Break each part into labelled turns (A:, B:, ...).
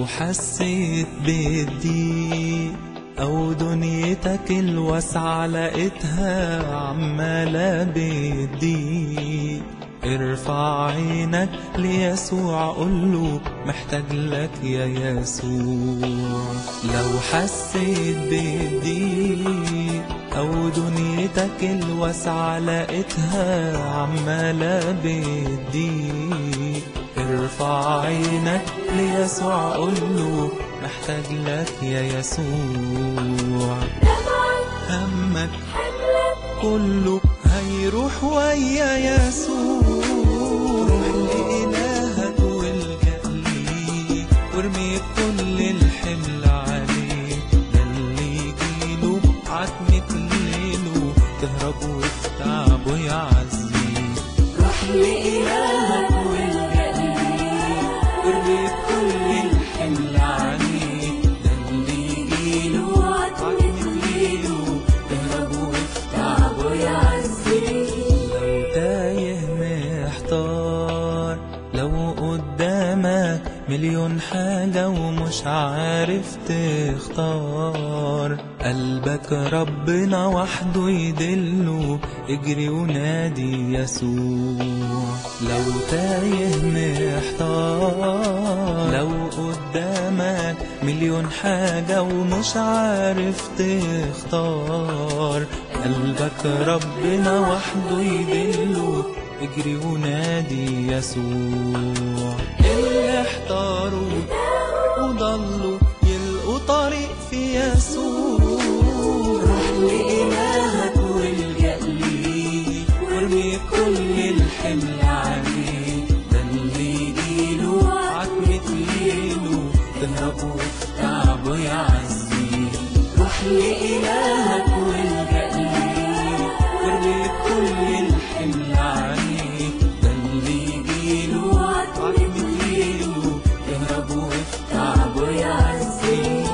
A: لو حسيت بالضيق أو دنيتك الواسعة لقيتها عمالة بتضيق ارفع عينك ليسوع قوله محتاج لك يا يسوع لو حسيت بالضيق أو دنيتك الواسعة لقيتها عمالة بتضيق ارفع عينك ليسوع قوله محتاج لك يا يسوع همك كله هيروح ويا يسوع روح لإلهك والجأ ليه وارمي كل الحمل عليه ده اللي يجيله عتمة ليله تهرب وفي تعبه يعزيه روح لإلهك والجأ ليه وارمي كل الحمل عليه ده اللي يجيله عتمة ليله تهرب وفي تعبه يعزيه لو تايه محتار لو قدامك مليون حاجة ومش عارف تختار قلبك ربنا وحده يدله اجري ونادي يسوع لو تايه محتار لو قدامك مليون حاجة ومش عارف تختار قلبك ربنا وحده يدله اجري ونادي يسوع اللي احتاروا وضلوا يلقوا طريق في يسوع روح لإلهك والجأ ليه وارمي كل الحمل عليه ده اللي يجيله عتمة ليله تهرب وفي تعبه يعزيه روح لإلهك والجأ ليه وارمي كل الحمل عليه ده اللي يجيله عتمة ليله تهرب وفي تعبه يعزيه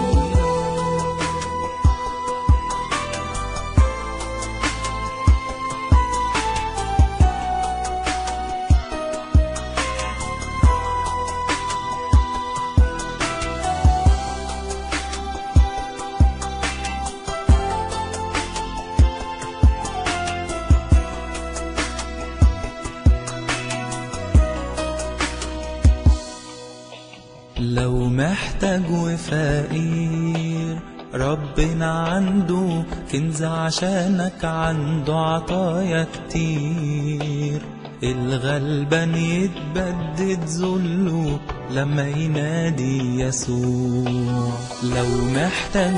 A: لو محتاج وفقير ربنا عنده كنز عشانك عنده عطايا كتير الغلبان يتبدد ذله لما ينادي يسوع لو محتاج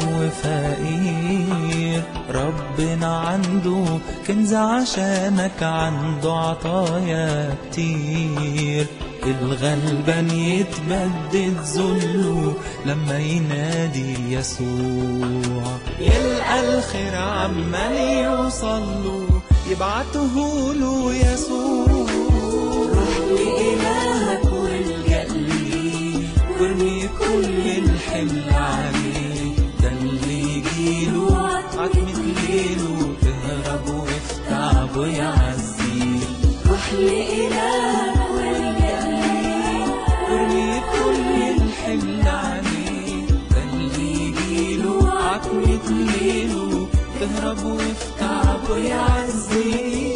A: وفقير ربنا عنده كنز عشانك عنده عطايا كتير الغلبان يتبدد ذله لما ينادي يسوع يلقى الخير عمال يوصل له يبعته له يسوع روح لإلهك والجأ ليه وارمي كل الحمل عليه ده اللي يجيله عتمة ليله تهرب وفي تعبه يعزيه روح لإلهك والجأ ليه وارمي كل الحمل عليه ده اللي يجيله عتمة ليله تهرب وفي تعبه يعزيه